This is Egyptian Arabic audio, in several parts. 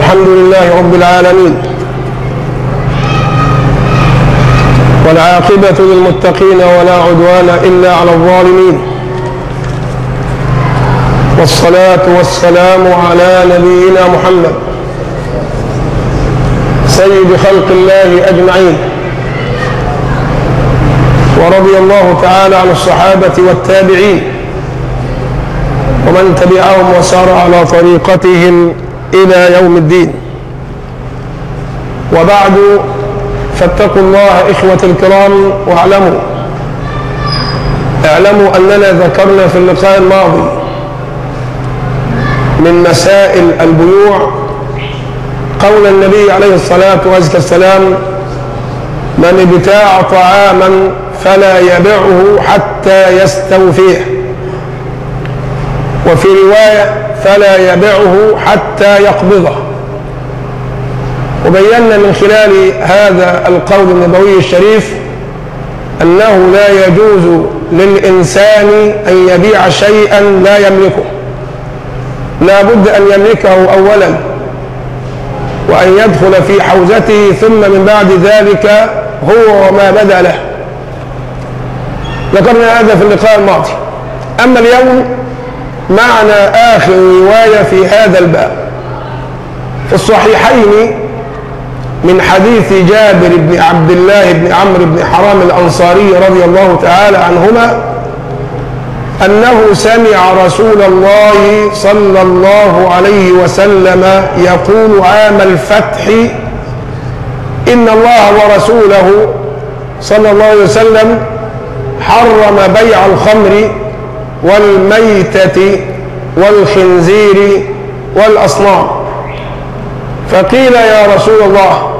الحمد لله رب العالمين والعاقبة للمتقين ولا عدوان إلا على الظالمين والصلاة والسلام على نبينا محمد سيد خلق الله أجمعين ورضي الله تعالى عن الصحابة والتابعين ومن تبعهم وسار على طريقتهم إلى يوم الدين وبعد فاتقوا الله إخوة الكرام واعلموا اعلموا أننا ذكرنا في اللقاء الماضي من مسائل البيوع قول النبي عليه الصلاة والسلام من ابتاع طعاما فلا يبعه حتى يستوفيه وفي رواية فلا يبعه حتى يقبضه وبينا من خلال هذا القول النبوي الشريف أنه لا يجوز للإنسان أن يبيع شيئا لا يملكه لا بد أن يملكه أولا وأن يدخل في حوزته ثم من بعد ذلك هو وما بدا له ذكرنا هذا في اللقاء الماضي أما اليوم معنا آخر رواية في هذا الباب في الصحيحين من حديث جابر بن عبد الله بن عمرو بن حرام الأنصاري رضي الله تعالى عنهما أنه سمع رسول الله صلى الله عليه وسلم يقول عام الفتح إن الله ورسوله صلى الله عليه وسلم حرم بيع الخمر والميتة والخنزير والأصنام فقيل يا رسول الله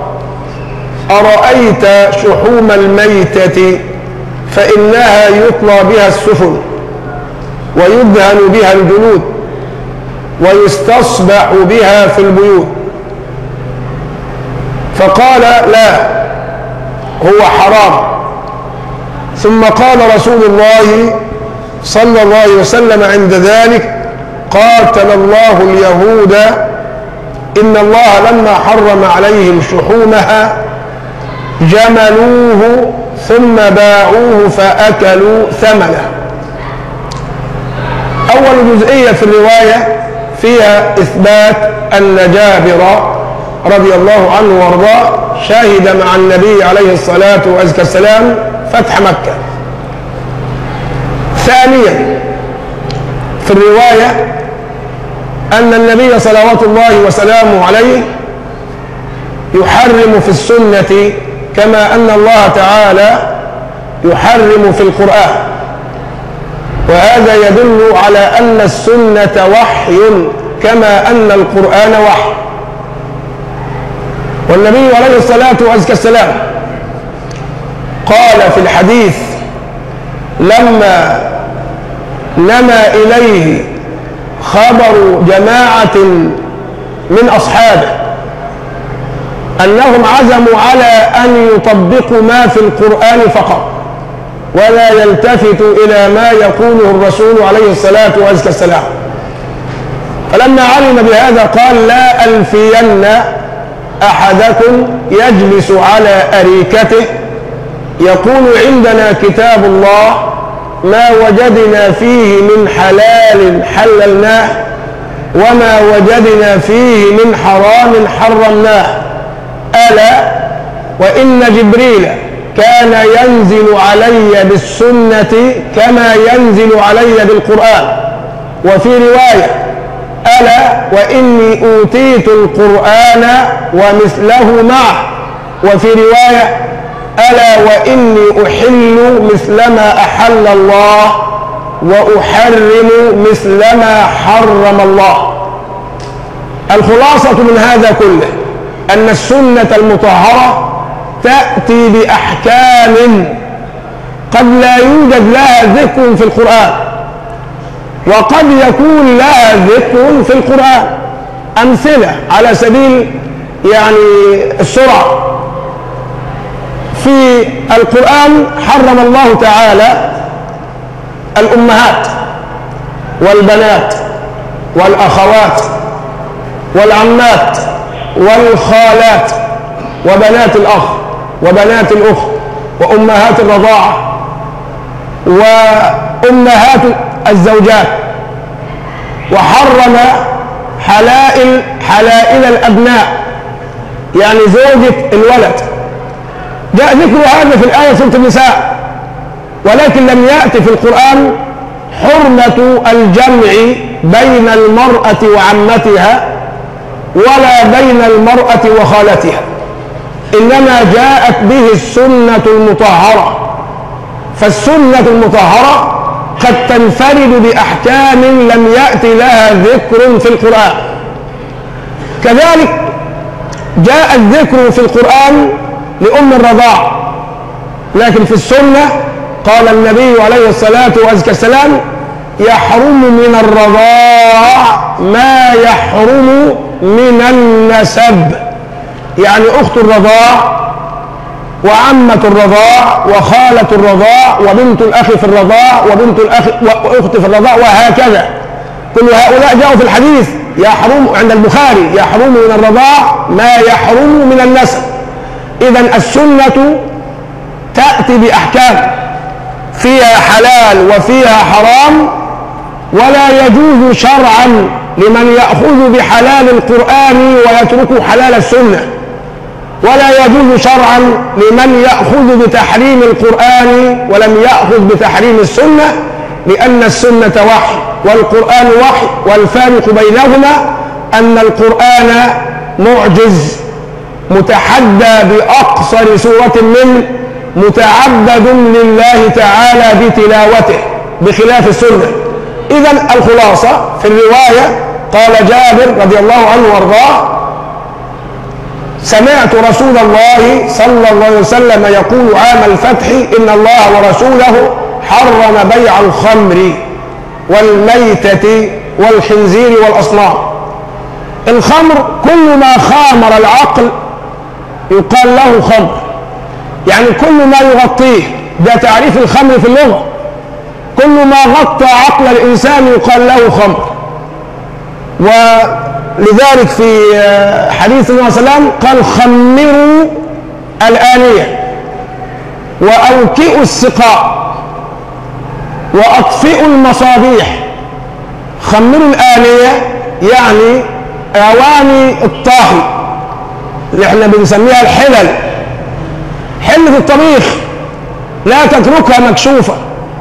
أرأيت شحوم الميتة فإنها يطلى بها السفن ويدهن بها الجلود ويستصبح بها في البيوت فقال لا هو حرام ثم قال رسول الله صلى الله عليه وسلم عند ذلك قاتل الله اليهود إن الله لما حرم عليهم شحومها جملوه ثم باعوه فأكلوا ثمنه أول جزئية في الرواية فيها إثبات أن جابر رضي الله عنه وارضاه شهد مع النبي عليه الصلاة والسلام فتح مكة ثانيا في الرواية أن النبي صلوات الله وسلامه عليه يحرم في السنة كما أن الله تعالى يحرم في القرآن وهذا يدل على أن السنة وحي كما أن القرآن وحي والنبي عليه الصلاة والسلام قال في الحديث لما نما إليه خبر جماعة من أصحابه أنهم عزموا على أن يطبقوا ما في القرآن فقط ولا يلتفتوا إلى ما يقوله الرسول عليه الصلاة والسلام فلما علم بهذا قال لا ألفين أحدكم يجلس على أريكته يقول عندنا كتاب الله ما وجدنا فيه من حلال حللناه وما وجدنا فيه من حرام حرمناه ألا وإن جبريل كان ينزل علي بالسنة كما ينزل علي بالقرآن وفي رواية ألا وإني أوتيت القرآن ومثله معه وفي رواية ألا وإني أحل مثل ما أحل الله وأحرم مثل ما حرم الله الخلاصة من هذا كله أن السنة المطهرة تأتي بأحكام قد لا يوجد لها ذكر في القرآن وقد يكون لها ذكر في القرآن أمثلة على سبيل يعني السرعة في القرآن حرم الله تعالى الأمهات والبنات والأخوات والعمات والخالات وبنات الأخ وبنات الأخت وأمهات الرضاعة وأمهات الزوجات وحرم حلائل حلائل الأبناء يعني زوجة الولد جاء ذكر هذا في الآية سورة النساء ولكن لم يأتي في القرآن حرمة الجمع بين المرأة وعمتها ولا بين المرأة وخالتها إنما جاءت به السنة المطهرة فالسنة المطهرة قد تنفرد بأحكام لم يأتي لها ذكر في القرآن كذلك جاء الذكر في القرآن لأم الرضاع لكن في السنة قال النبي عليه الصلاة والسلام يحرم من الرضاع ما يحرم من النسب يعني أخت الرضاع وعمة الرضاع وخالة الرضاع وبنت الأخ في الرضاع وبنت الأخ وأخت في الرضاع وهكذا كل هؤلاء جاءوا في الحديث يحرم عند البخاري يحرم من الرضاع ما يحرم من النسب إذا السنة تأتي بأحكام فيها حلال وفيها حرام ولا يجوز شرعا لمن يأخذ بحلال القرآن ويترك حلال السنة ولا يجوز شرعا لمن يأخذ بتحريم القرآن ولم يأخذ بتحريم السنة لأن السنة وحي والقرآن وحي والفارق بينهما أن القرآن معجز متحدى بأقصر سورة منه متعبد لله تعالى بتلاوته بخلاف السنة إذا الخلاصة في الرواية قال جابر رضي الله عنه وارضاه سمعت رسول الله صلى الله عليه وسلم يقول عام الفتح إن الله ورسوله حرم بيع الخمر والميتة والخنزير والأصنام الخمر كل ما خامر العقل يقال له خمر يعني كل ما يغطيه ده تعريف الخمر في اللغة كل ما غطى عقل الإنسان يقال له خمر ولذلك في حديث النبي صلى الله عليه وسلم قال خمروا الآنية وأوكئوا السقاء وأطفئوا المصابيح خمروا الآنية يعني أواني الطاهي اللي احنا بنسميها الحلل حلة الطبيخ لا تتركها مكشوفة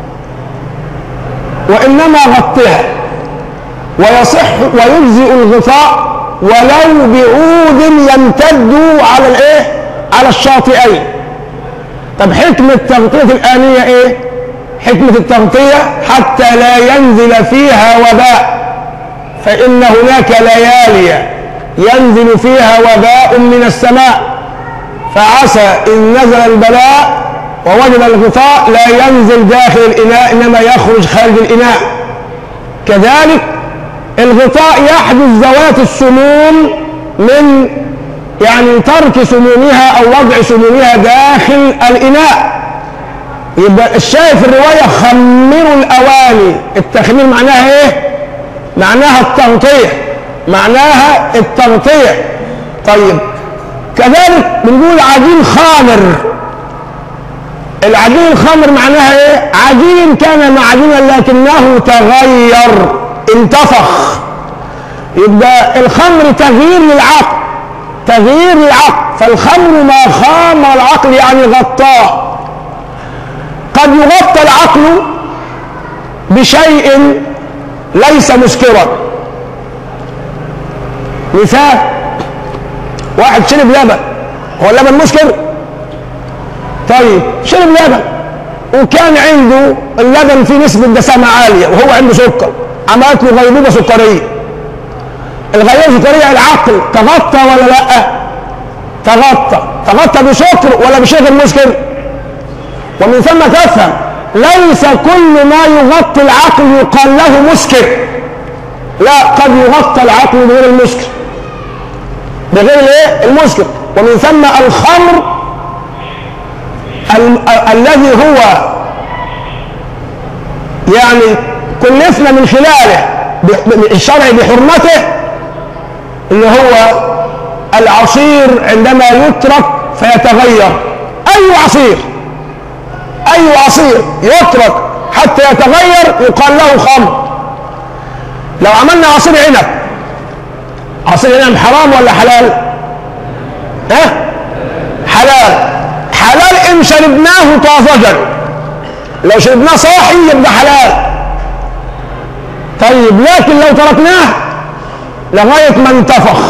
وإنما غطها ويصح ويجزئ الغطاء ولو بعود يمتد على الايه على الشاطئين طب حكمة تغطية الآنية ايه حكمة التغطية حتى لا ينزل فيها وباء فإن هناك ليالي ينزل فيها وباء من السماء فعسى إن نزل البلاء ووجد الغطاء لا ينزل داخل الإناء إنما يخرج خارج الإناء كذلك الغطاء يحدث ذوات السموم من يعني ترك سمومها أو وضع سمومها داخل الإناء يبقى الشاي في الرواية خمروا الأواني التخمير معناها إيه؟ معناها التغطية معناها التغطية طيب كذلك بنقول عجين خامر العجين الخمر معناها ايه عجين كان معجونا لكنه تغير انتفخ يبقى الخمر تغيير للعقل تغيير للعقل فالخمر ما خام العقل يعني غطاه قد يغطى العقل بشيء ليس مسكرا مثال واحد شرب لبن هو اللبن مسكر طيب شرب لبن وكان عنده اللبن فيه نسبة دسامة عالية وهو عنده سكر عملت له غيبوبة سكرية الغيبوبة السكرية العقل تغطى ولا لا؟ تغطى تغطى بسكر ولا بشيء مسكر؟ ومن ثم تفهم ليس كل ما يغطي العقل يقال له مسكر لا قد يغطى العقل بغير المسكر بغير الايه؟ المسكر ومن ثم الخمر ال الذي هو يعني كلفنا من خلاله الشرع بحرمته اللي هو العصير عندما يترك فيتغير أي عصير أي عصير يترك حتى يتغير يقال له خمر لو عملنا عصير عنب عصير عنب حرام ولا حلال؟ ها؟ حلال حلال إن شربناه طازجا لو شربناه صاحي يبقى حلال طيب لكن لو تركناه لغاية ما انتفخ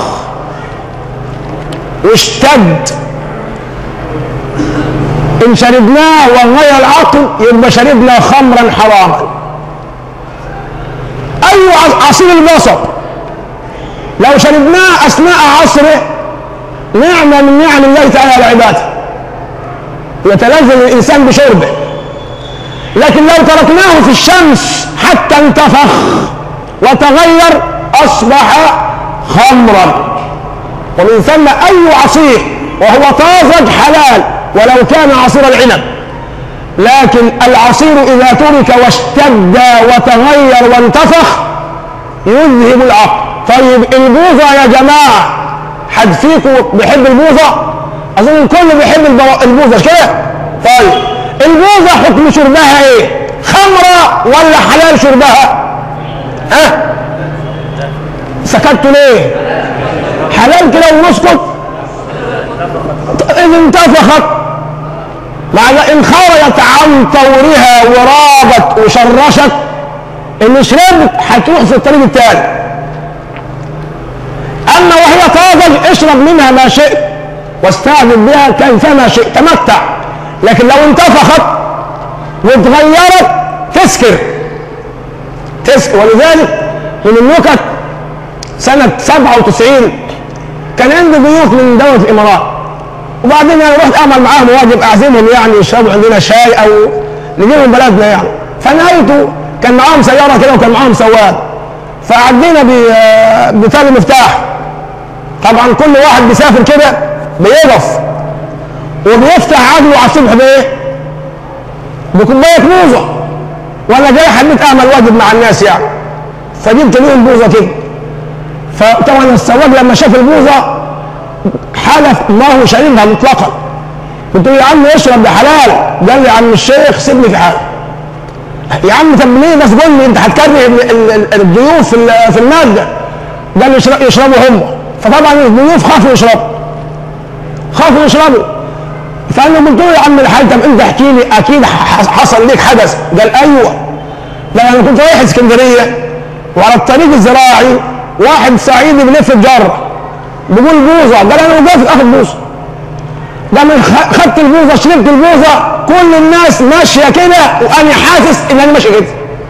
واشتد إن شربناه وغير العقل يبقى شربنا خمرا حراما أي عصير البصل لو شربناه أثناء عصره نعمة من نعم الله تعالى على عباده يتلذذ الإنسان بشربه لكن لو تركناه في الشمس حتى انتفخ وتغير أصبح خمرا ومن ثم أي عصير وهو طازج حلال ولو كان عصير العنب لكن العصير إذا ترك واشتد وتغير وانتفخ يذهب العقل طيب البوظة يا جماعة حد فيكم بيحب البوظة أظن الكل بيحب البوظة مش كده طيب البوظة حكم شربها ايه خمرة ولا حلال شربها ها سكتوا ليه حلال كده ونسكت إذا انتفخت مع إن خرجت عن طورها ورابت وشرشت إن شربت هتروح في الطريق التاني أما وهي طازج اشرب منها ما شئت واستعمل بها كيفما شئت تمتع لكن لو انتفخت واتغيرت تسكر تسكر ولذلك من النكت سنة 97 كان عندي ضيوف من دولة الإمارات وبعدين انا رحت اعمل معاهم واجب اعزمهم يعني يشربوا عندنا شاي او نجيبهم بلدنا يعني فنهايته كان معاهم سياره كده وكان معاهم سواق فعدينا بتالي المفتاح طبعا كل واحد بيسافر كده بيقف وبيفتح عقله على الصبح بايه؟ بكوبايه بوظه وانا جاي حبيت اعمل واجب مع الناس يعني فجبت لهم بوظه كده فطبعا السواق لما شاف البوظه حلف ما هو شاربها مطلقا قلت له يا عم اشرب ده حلال قال لي يا عم الشيخ سيبني في حالي يا عم طب ليه بس قول لي انت هتكره الضيوف في الماده قال لي يشربوا هم فطبعا الضيوف خافوا يشربوا خافوا يشربوا فانا قلت له يا عم الحاج طب انت احكي لي اكيد حصل ليك حدث قال ايوه ده انا كنت رايح اسكندريه وعلى الطريق الزراعي واحد صعيدي بيلف الجره بيقول بوظه قال انا وقفت اخد بوظه قال خدت البوظه شربت البوظه كل الناس ماشيه كده وانا حاسس ان انا ماشي كده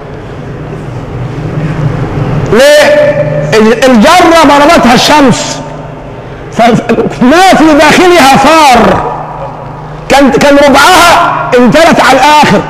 ليه الجره ضربتها الشمس فما في داخلها فار كان كان ربعها امتلت على الاخر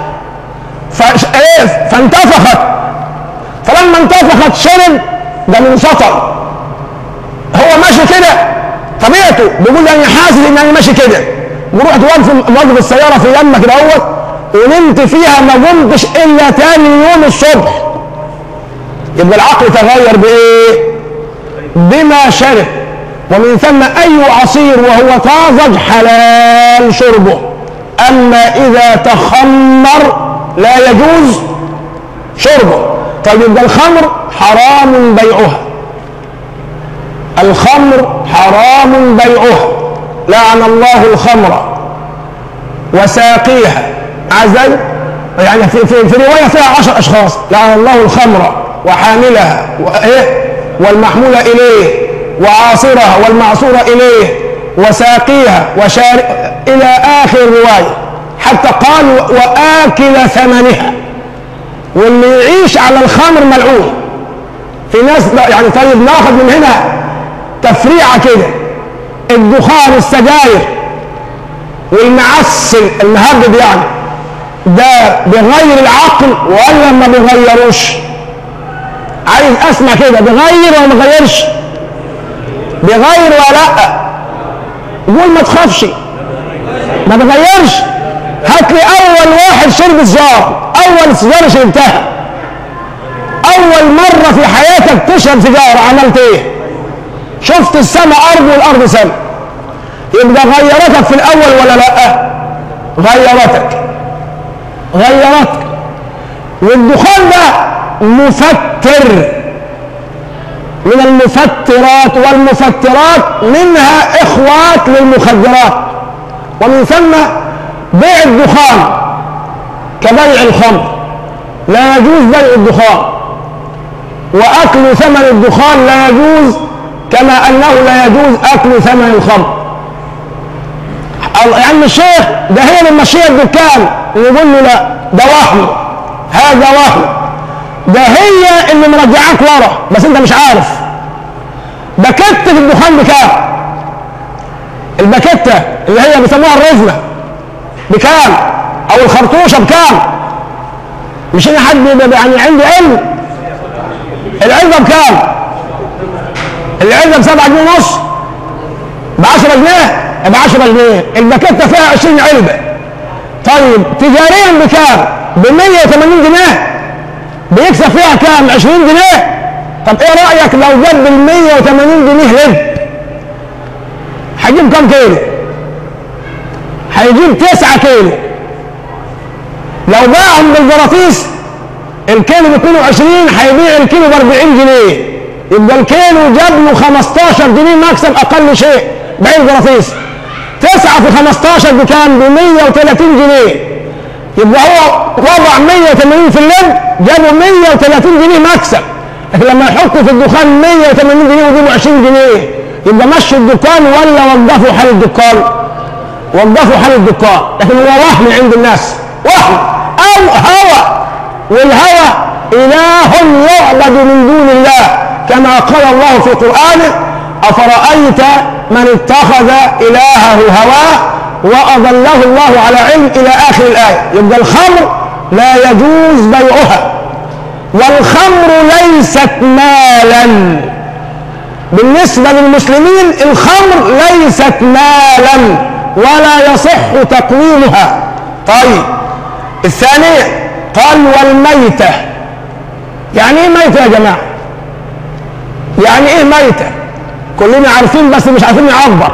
فانتفخت فلما انتفخت شرب ده من سطر هو ماشي كده طبيعته بيقول انا حاسس ان انا ماشي كده ورحت واقف واقف السياره في يمه كده اهوت ونمت فيها ما قمتش الا تاني يوم الصبح يبقى العقل تغير بايه؟ بما شرب ومن ثم اي عصير وهو طازج حلال شربه اما اذا تخمر لا يجوز شربه طيب يبقى الخمر حرام بيعها الخمر حرام بيعها لعن الله الخمر وساقيها عزل يعني في, في, في رواية فيها عشر أشخاص لعن الله الخمر وحاملها وإيه والمحمولة إليه وعاصرها والمعصورة إليه وساقيها وشار إلى آخر الرواية حتى قال وآكل ثمنها واللي يعيش على الخمر ملعون في ناس يعني طيب ناخذ من هنا تفريعه كده الدخان السجاير والمعسل المهبب يعني ده بيغير العقل ولا ما بيغيروش عايز اسمع كده بيغير ولا ما بيغيرش بيغير ولا لا قول ما تخافش ما بيغيرش هات لي اول واحد شرب سجاره اول سيجاره شربتها اول مره في حياتك تشرب سيجاره عملت ايه شفت السماء ارض والارض سماء يبقى غيرتك في الاول ولا لا غيرتك غيرتك والدخان ده مفتر من المفترات والمفترات منها اخوات للمخدرات ومن ثم بيع الدخان كبيع الخمر لا يجوز بيع الدخان واكل ثمن الدخان لا يجوز كما انه لا يجوز اكل ثمن الخمر يا عم الشيخ ده هي اللي ماشيه الدكان يقول له لا ده وهم هذا وهم ده هي اللي مرجعاك ورا بس انت مش عارف باكيتة الدخان بكام الباكيتة اللي هي بيسموها الرزمة بكام او الخرطوشة بكام مش انا حد يعني عندي علم العلبة بكام العلبة بسبعة جنيه ونص ب 10 جنيه ب 10 جنيه الباكيتة فيها 20 علبة طيب تجاريا بكام ب 180 جنيه بيكسب فيها كام 20 جنيه طب ايه رايك لو جاب ال 180 جنيه لب هيجيب كام كيلو هيجيب 9 كيلو لو باعهم بالجراطيس الكيلو ب 22 هيبيع الكيلو ب 40 جنيه يبقى الكيلو جاب له 15 جنيه مكسب اقل شيء بيع الجراطيس 9 في 15 بكام ب 130 جنيه يبقى هو وضع 180 في اللب جابوا 130 جنيه مكسب لكن لما يحط في الدخان 180 جنيه ويجيبوا 20 جنيه يبقى مشوا الدكان ولا وقفوا حال الدكان وقفوا حال الدكان لكن هو وهم عند الناس وهم او هوى والهوى اله يعبد من دون الله كما قال الله في قرانه افرايت من اتخذ الهه هواه واضله الله على علم الى اخر الايه يبقى الخمر لا يجوز بيعها والخمر ليست مالا بالنسبة للمسلمين الخمر ليست مالا ولا يصح تقويمها طيب الثانية قال والميتة يعني ايه ميتة يا جماعة يعني ايه ميتة كلنا عارفين بس مش عارفين نعبر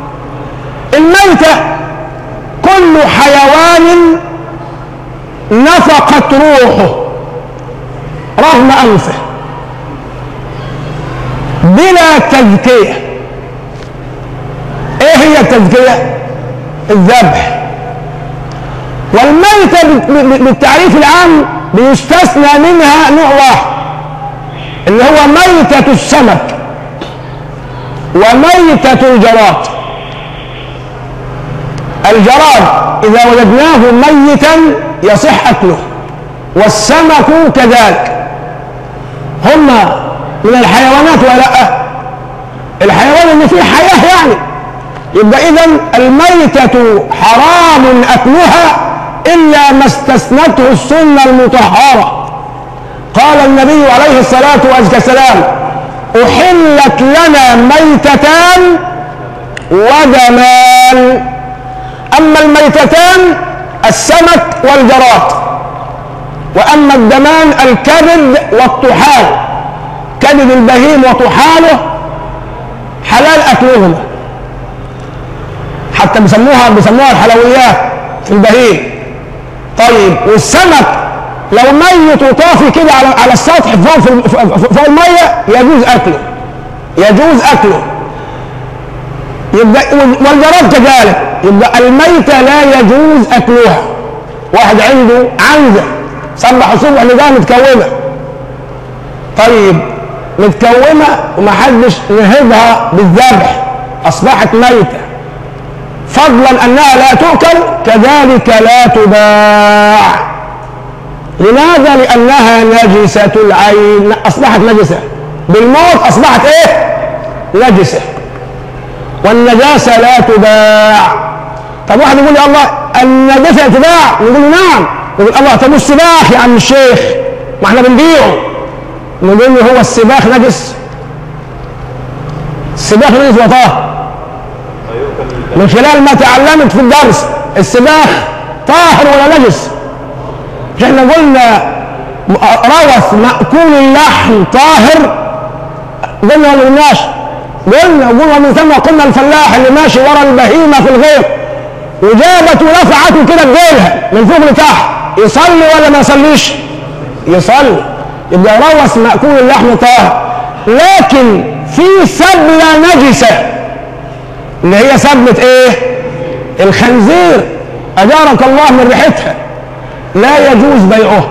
الميتة كل حيوان نفقت روحه رغم أنفه بلا تزكية ايه هي التزكية الذبح والميتة بالتعريف العام بيستثنى منها نوع واحد اللي هو ميتة السمك وميتة الجراد الجراد إذا وجدناه ميتا يصح أكله والسمك كذلك هما من الحيوانات ولا لا الحيوان اللي فيه حياة يعني يبقى إذا الميتة حرام أكلها إلا ما استثنته السنة المطهرة قال النبي عليه الصلاة والسلام أحلت لنا ميتتان ودمان أما الميتتان السمك والجراد وأما الدمان الكبد والطحال كبد البهيم وطحاله حلال أكلهما حتى بيسموها بيسموها الحلويات في البهيم طيب والسمك لو ميت وطافي كده على على السطح فوق في فوق الميه يجوز اكله يجوز اكله يبقى والجراد كذلك يبقى الميتة لا يجوز أكلها واحد عنده عنزة صبح الصبح لقاها متكومة طيب متكومة ومحدش نهبها بالذبح أصبحت ميتة فضلا أنها لا تؤكل كذلك لا تباع لماذا؟ لأنها نجسة العين أصبحت نجسة بالموت أصبحت إيه؟ نجسة والنجاسة لا تباع طب واحد يقول لي الله النجاسة تباع نقول له نعم يقول الله طب السباح يا عم الشيخ ما احنا بنبيعه نقول له هو السباح نجس السباح نجس وطاهر من خلال ما تعلمت في الدرس السباح طاهر ولا نجس مش احنا قلنا روث مأكول اللحم طاهر قلنا ولا قلناش قلنا قلنا من ثم قلنا الفلاح اللي ماشي ورا البهيمه في الغيط وجابت ورفعته كده بجيلها من فوق لتحت يصلي ولا ما يصليش؟ يصلي يبقى روث مأكول اللحم طاهر لكن في سبلة نجسة اللي هي سبلة ايه؟ الخنزير أجارك الله من ريحتها لا يجوز بيعها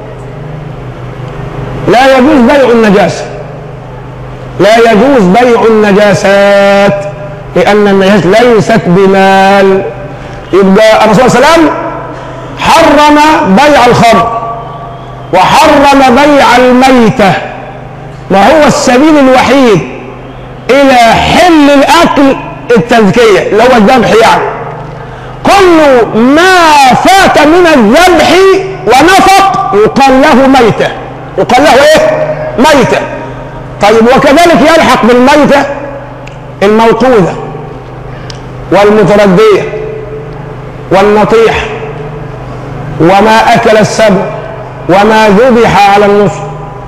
لا يجوز بيع النجاسة لا يجوز بيع النجاسات لأن النجاسة ليست بمال يبقى الرسول صلى الله عليه وسلم حرم بيع الخمر وحرم بيع الميتة وهو السبيل الوحيد إلى حل الأكل التزكية اللي هو الذبح يعني كل ما فات من الذبح ونفق يقال له ميتة يقال له ايه ميتة طيب وكذلك يلحق بالميتة الموقوذة والمتردية والنطيح وما أكل السبع وما ذبح على النصر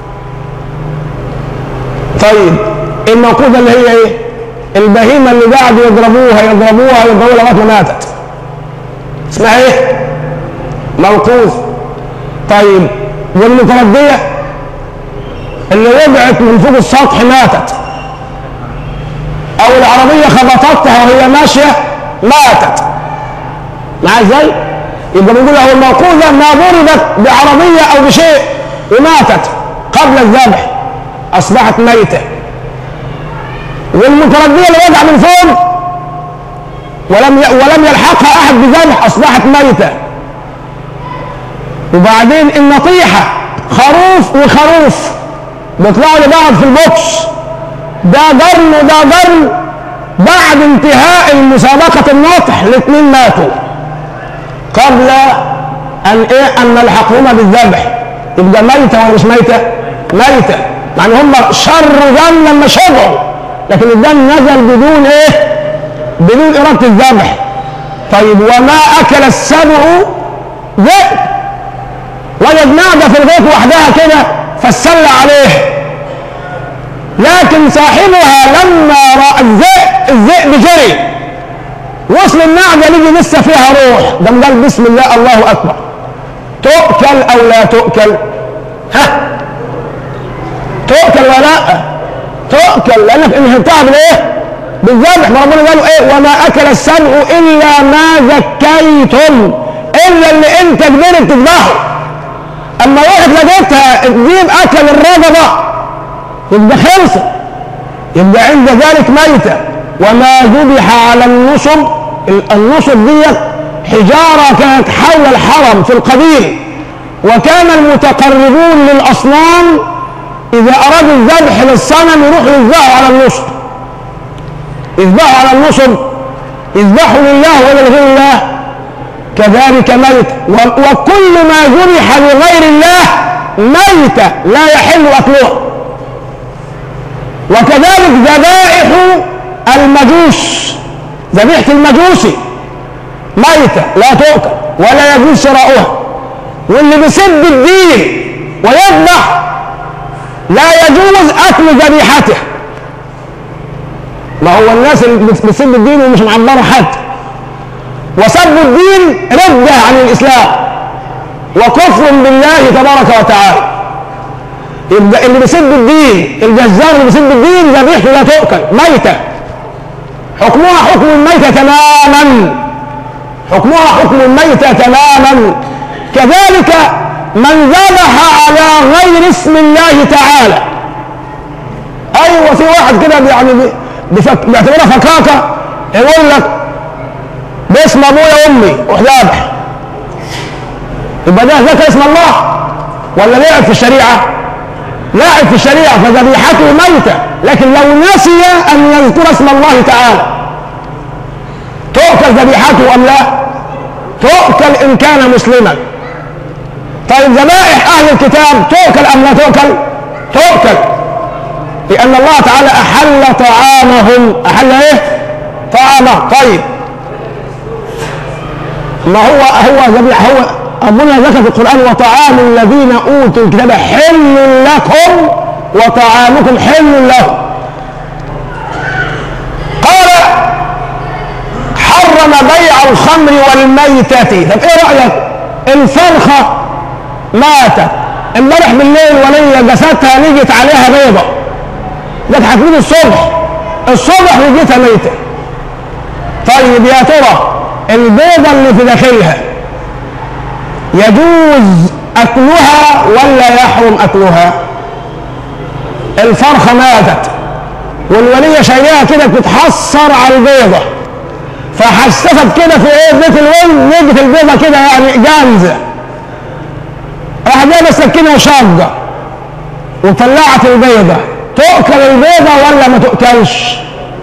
طيب الموقوذة اللي هي ايه البهيمة اللي قعدوا يضربوها يضربوها يضربوها لغاية ما ماتت اسمها ايه موقوذ طيب والمتردية اللي وقعت من فوق السطح ماتت او العربية خبطتها وهي ماشية ماتت معايا ازاي يبقى بنقول له الموقوذة ما ضربت بعربية او بشيء وماتت قبل الذبح اصبحت ميتة والمتردية اللي وقع من فوق ولم ولم يلحقها احد بذبح اصبحت ميته وبعدين النطيحه خروف وخروف بيطلعوا لبعض في البوكس ده قرن وده قرن بعد انتهاء المسابقة النطح الاثنين ماتوا قبل ان ايه ان نلحقهما بالذبح يبقى ميتة ولا مش ميتة؟ ميتة يعني هم شر دم لما شبعوا لكن الدم نزل بدون ايه؟ بدون إرادة الذبح طيب وما أكل السبع ذئب وجد معدة في الغيط وحدها كده فالسل عليه لكن صاحبها لما رأى الذئب الذئب جري وصل النعجة لقي لسه فيها روح ده قال بسم الله الله أكبر تؤكل أو لا تؤكل ها تؤكل ولا لا تؤكل لأنك انهتها بالإيه بالذبح ما ربنا قالوا ايه وما اكل السبع الا ما ذكيتم الا اللي انت قدرت تذبحه اما واحد لقيتها تجيب اكل الرقبه يبقى خلصت يبقى عند ذلك ميته وما ذبح على النصب النصب ديت حجاره كانت حول الحرم في القديم وكان المتقربون للاصنام اذا ارادوا الذبح للصنم يروحوا يذبحوا على النصب يذبحوا على النصب يذبحوا لله ولا لغير الله كذلك ميت وكل ما ذبح لغير الله ميت لا يحل اكله وكذلك ذبائح المجوس ذبيحة المجوسي ميتة لا تؤكل ولا يجوز شراؤها واللي بيسب الدين ويذبح لا يجوز اكل ذبيحته ما هو الناس اللي بتسب الدين ومش معبره حد وسب الدين ردة عن الإسلام وكفر بالله تبارك وتعالى يبقى اللي بيسب الدين الجزار اللي بيسب الدين ذبيحته لا تؤكل ميتة حكمها حكم الميتة تماما حكمها حكم الميتة تماما كذلك من ذبح على غير اسم الله تعالى ايوه في واحد كده يعني بفك... بيعتبرها فكاكه يقول لك باسم ابويا وامي وذابح يبقى ده ذكر اسم الله ولا لعب في الشريعه؟ لاعب في الشريعه فذبيحته ميته لكن لو نسي ان يذكر اسم الله تعالى تؤكل ذبيحته ام لا؟ تؤكل ان كان مسلما طيب ذبائح اهل الكتاب تؤكل ام لا تؤكل؟ تؤكل لأن الله تعالى أحل طعامهم أحل إيه؟ طعامه طيب ما هو هو ذبيح هو ربنا ذكر في القرآن وطعام الذين أوتوا الكتاب حل لكم وطعامكم حل لهم والخمر والميتة طب ايه رأيك الفرخة ماتت امبارح بالليل ولية جسدها نجت عليها بيضة جت هتموت الصبح الصبح لقيتها ميتة طيب يا ترى البيضة اللي في داخلها يجوز أكلها ولا يحرم أكلها الفرخة ماتت والولية شايلاها كده بتتحسر على البيضة فحسست كده في ايه بيت الولد نجت البيضة كده يعني جامزة راح جايبة السكينة وشاقة وطلعت البيضة تؤكل البيضة ولا ما تؤكلش؟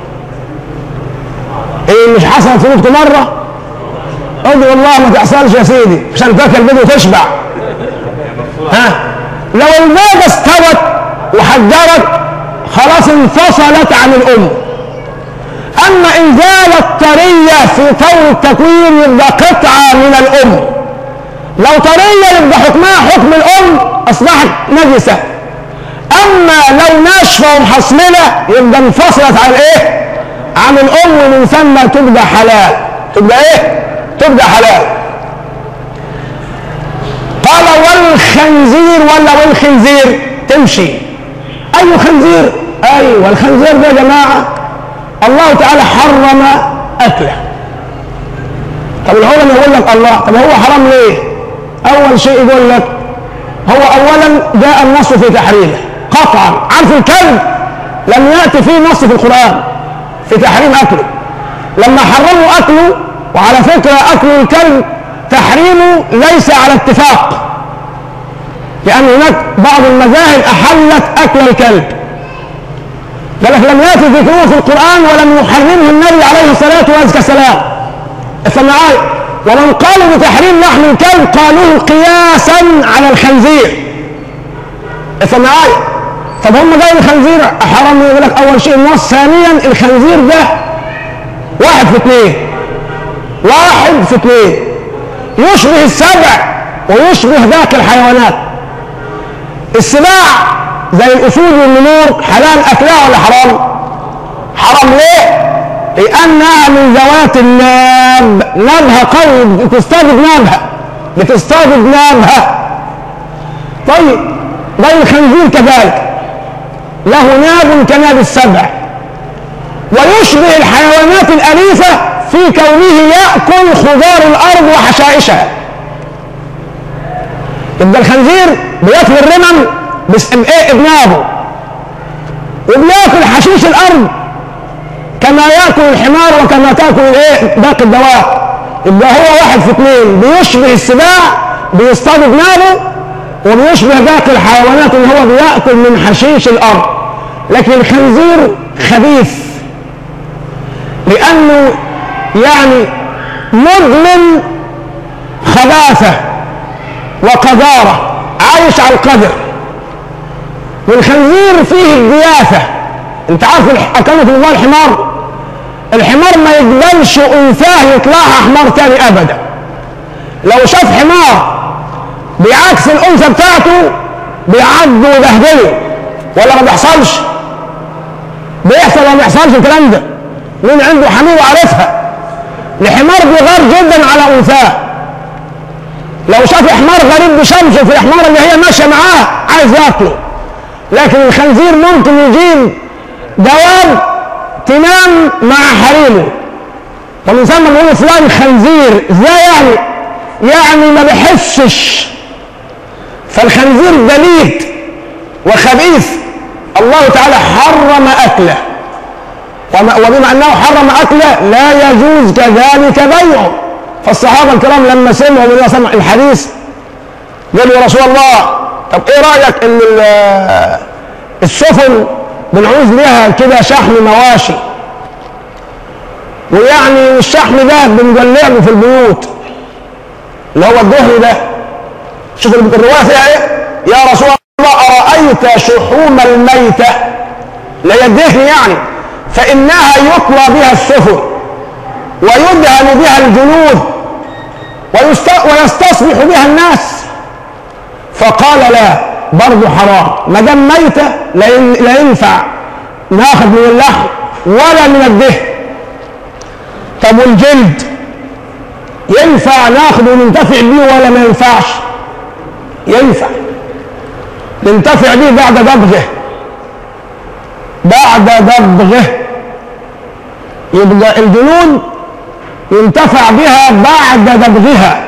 ايه مش حصلت في نفط مرة؟ ادعو الله ما تحصلش يا سيدي عشان تاكل بيض وتشبع ها لو البيضة استوت وحجرت خلاص انفصلت عن الأم أما إن زالت طرية في طور التكوين يبقى قطعة من الأم لو طرية يبقى حكمها حكم الأم أصبحت نجسة أما لو ناشفة ومحصملة يبقى انفصلت عن إيه؟ عن الأم ومن ثم تبقى حلال تبقى إيه؟ تبقى حلال قال والخنزير ولا والخنزير تمشي أي خنزير أيوة الخنزير ده يا جماعة الله تعالى حرم أكله طب العلماء يقول لك الله طب هو حرام ليه؟ أول شيء يقول لك هو أولا جاء النص في تحريمه قطعا عارف الكلب لم يأتي فيه نص في القرآن في تحريم أكله لما حرموا أكله وعلى فكرة أكل الكلب تحريمه ليس على اتفاق لأن هناك بعض المذاهب أحلت أكل الكلب قال لك لم يأتي ذكره في القرآن ولم يحرمه النبي عليه الصلاة والسلام افهم معايا ومن قالوا بتحريم لحم الكلب قالوه قياسا على الخنزير افهم معايا طب هم جاي الخنزير حرام يقول لك اول شيء النص ثانيا الخنزير ده واحد في اثنين واحد في اثنين يشبه السبع ويشبه ذاك الحيوانات السباع زي الاسود والنمور حلال اكلها ولا حرام حرام ليه لانها من ذوات الناب نابها قوي بتصطاد بنابها بتصطاد بنابها طيب زي الخنزير كذلك له ناب كناب السبع ويشبه الحيوانات الأليفة في كونه يأكل خضار الأرض وحشائشها يبقى الخنزير بياكل الرمم بس ايه بنابه وبياكل حشيش الأرض كما يأكل الحمار وكما تأكل الايه باقي الدواب يبقى هو واحد في اثنين بيشبه السباع بيصطاد بنابه وبيشبه باقي الحيوانات اللي هو بياكل من حشيش الارض لكن الخنزير خبيث لانه يعني مدمن خباثه وقذاره عايش على القدر والخنزير فيه الدياثه انت عارف اكلمك الله الحمار الحمار ما يقبلش انثاه يطلعها حمار تاني ابدا لو شاف حمار بعكس الانثى بتاعته بيعضوا ويبهدلوا ولا ما بيحصلش بيحصل ولا ما بيحصلش الكلام ده مين عنده حمير وعارفها الحمار بيغار جدا على انثاه لو شاف حمار غريب بشمسه في الحمار اللي هي ماشيه معاه عايز ياكله لكن الخنزير ممكن يجيب دواب تنام مع حريمه ومن ثم بيقولوا فلان خنزير ازاي يعني يعني ما بيحسش فالخنزير بليد وخبيث الله تعالى حرم اكله وبما انه حرم اكله لا يجوز كذلك بيعه فالصحابه الكرام لما سمعوا من سمع الحديث قالوا يا رسول الله طب ايه رايك ان السفن بنعوز لها كده شحم مواشي ويعني الشحم ده بنجلعه في البيوت اللي هو الدهن ده شوف الروايه فيها ايه يا رسول الله ارايت شحوم الميته لا هي الدهن يعني فانها يطلى بها السفن ويدهن بها الجنود ويستصبح بها الناس فقال لا برضه حرام ما دام ميته لا ينفع ناخذ من اللحم ولا من الدهن طب والجلد ينفع ناخد وننتفع بيه ولا ما ينفعش ينفع ننتفع بيه بعد دبغه بعد دبغه يبقى الجنود ينتفع بها بعد دبغها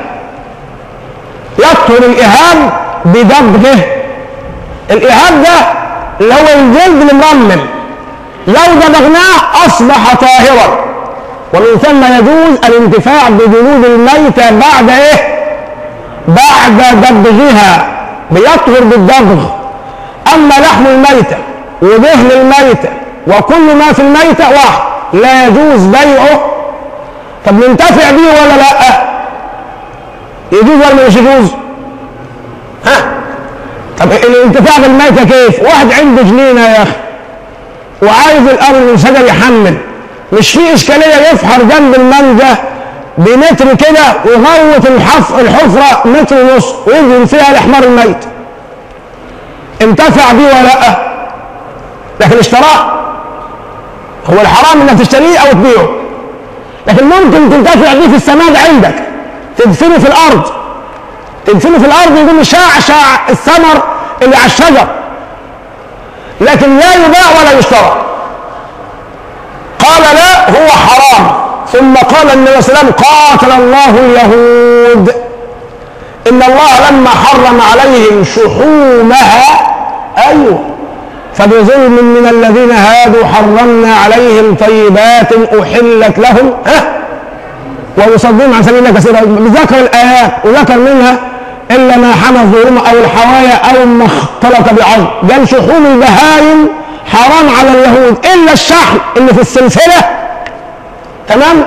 يطهر الإهاب بدبغه الإهاب ده اللي هو الجلد المرمم لو دبغناه أصبح طاهرا ومن ثم يجوز الانتفاع بجلود الميتة بعد إيه؟ بعد دبغها بيطهر بالدبغ أما لحم الميتة ودهن الميتة وكل ما في الميتة واحد لا يجوز بيعه طب ننتفع بيه ولا لا يجوز ولا مش يجوز ها طب الانتفاع بالميتة كيف واحد عنده جنينة يا أخي وعايز الأرض من شجر يحمل مش في إشكالية يفحر جنب المنجة بمتر كده ويغوط الحف الحفرة متر ونص ويدهن فيها الحمار الميت انتفع بيه ولا لا لكن اشتراه هو الحرام انك تشتريه او تبيعه لكن ممكن تنتفع بيه في السماد عندك تدفنه في الارض تدفنه في الارض يقوم شعشع الثمر اللي على الشجر لكن لا يباع ولا يشترى قال لا هو حرام ثم قال النبي صلى الله عليه وسلم قاتل الله اليهود ان الله لما حرم عليهم شحومها ايوه فبظلم من الذين هادوا حرمنا عليهم طيبات احلت لهم ها ويصدون عن سبيل الله كثيرا ذكر الايات وذكر منها الا ما حمل ظهورهم او الحوايا او ما اختلط بعظم قال شحوم البهايم حرام على اليهود الا الشحم اللي في السلسله تمام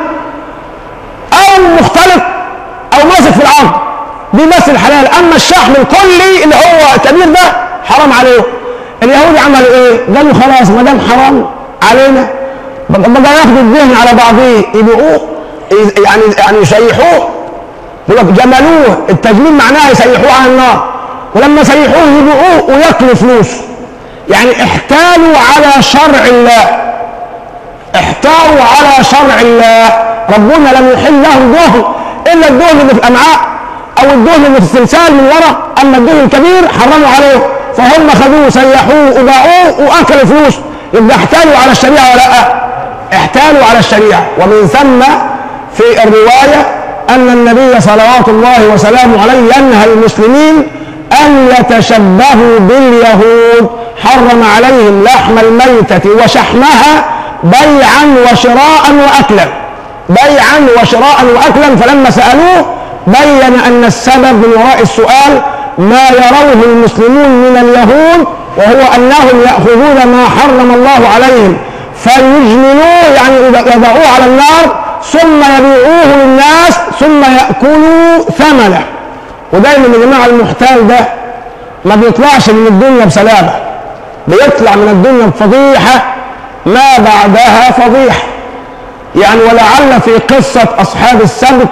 او مختلط او ماسك في العظم دي بس الحلال اما الشحم الكلي اللي هو الكبير ده حرام عليه اليهود عملوا ايه؟ قالوا خلاص ما دام حرام علينا بقى ياخدوا الدهن على بعضيه يبيعوه يعني يعني يسيحوه يقول لك جملوه التجميل معناه يسيحوه على النار ولما يسيحوه يبيعوه وياكلوا فلوسه يعني احتالوا على شرع الله احتاروا على شرع الله ربنا لم يحل لهم دهن الا الدهن اللي في الامعاء او الدهن اللي في السلسال من ورا اما الدهن الكبير حرموا عليه فهم خذوه سيحوه وباعوه واكلوا فلوس يبقى احتالوا على الشريعه ولا لا؟ احتالوا على الشريعه ومن ثم في الروايه ان النبي صلوات الله وسلامه عليه ينهى المسلمين ان يتشبهوا باليهود حرم عليهم لحم الميته وشحمها بيعا وشراء واكلا بيعا وشراء واكلا فلما سالوه بين ان السبب من وراء السؤال ما يروه المسلمون من اليهود وهو انهم ياخذون ما حرم الله عليهم فيجملوه يعني يضعوه على النار ثم يبيعوه للناس ثم ياكلوا ثمنه ودايما يا جماعه المحتال ده ما بيطلعش من الدنيا بسلامه بيطلع من الدنيا بفضيحه ما بعدها فضيحه يعني ولعل في قصه اصحاب السبت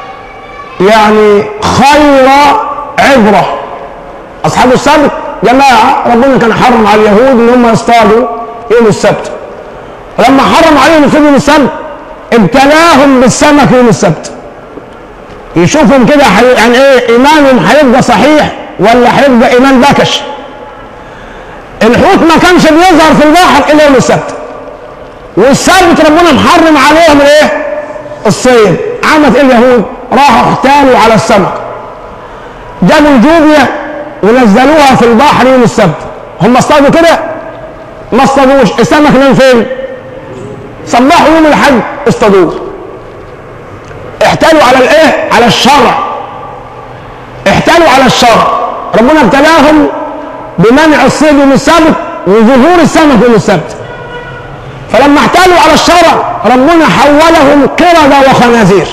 يعني خير عبرة أصحاب السبت جماعة ربنا كان حرم على اليهود إن هم يصطادوا يوم السبت ولما حرم عليهم يصطادوا يوم السبت ابتلاهم بالسمك يوم السبت يشوفهم كده حي... يعني ايه ايمانهم هيبقى صحيح ولا هيبقى ايمان بكش الحوت ما كانش بيظهر في البحر الا يوم السبت والسبت ربنا محرم عليهم الايه الصيد عملت ايه اليهود راحوا احتالوا على السمك جابوا الجوبيا ونزلوها في البحر يوم السبت هم اصطادوا كده ما اصطادوش السمك نام فين صبحوا يوم الحج اصطادوه احتالوا على الايه على الشرع احتالوا على الشرع ربنا ابتلاهم بمنع الصيد يوم السبت وظهور السمك يوم السبت فلما احتالوا على الشرع ربنا حولهم قردة وخنازير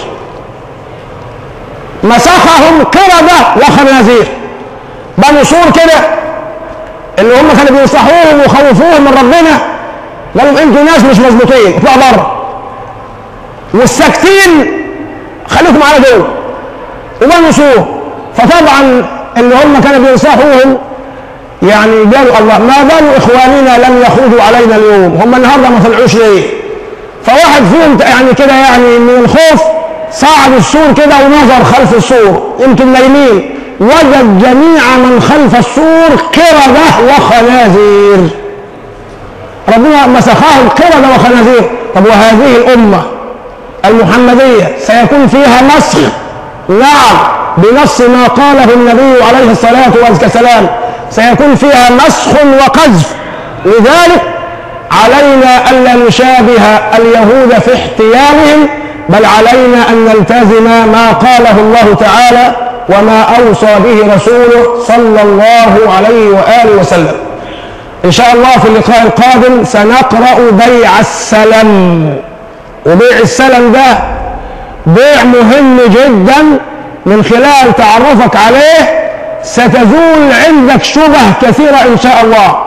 مسخهم قردة وخنازير بنو سور كده اللي هم كانوا بينصحوهم ويخوفوهم من ربنا قالوا انتوا ناس مش مظبوطين اطلعوا بره والساكتين خليكم على دول وبنو سور فطبعا اللي هم كانوا بينصحوهم يعني قالوا الله ما بال اخواننا لم يخوضوا علينا اليوم هم النهارده ما طلعوش ليه فواحد فيهم يعني كده يعني من الخوف صعد السور كده ونظر خلف السور يمكن نايمين وجد جميع من خلف السور قردة وخنازير ربنا مسخهم قردة وخنازير طب وهذه الأمة المحمدية سيكون فيها مسخ نعم بنص ما قاله النبي عليه الصلاة والسلام سيكون فيها مسخ وقذف لذلك علينا ألا نشابه اليهود في احتيالهم بل علينا أن نلتزم ما قاله الله تعالى وما أوصى به رسوله صلى الله عليه وآله وسلم إن شاء الله في اللقاء القادم سنقرأ بيع السلم وبيع السلم ده بيع مهم جدا من خلال تعرفك عليه ستزول عندك شبه كثيرة إن شاء الله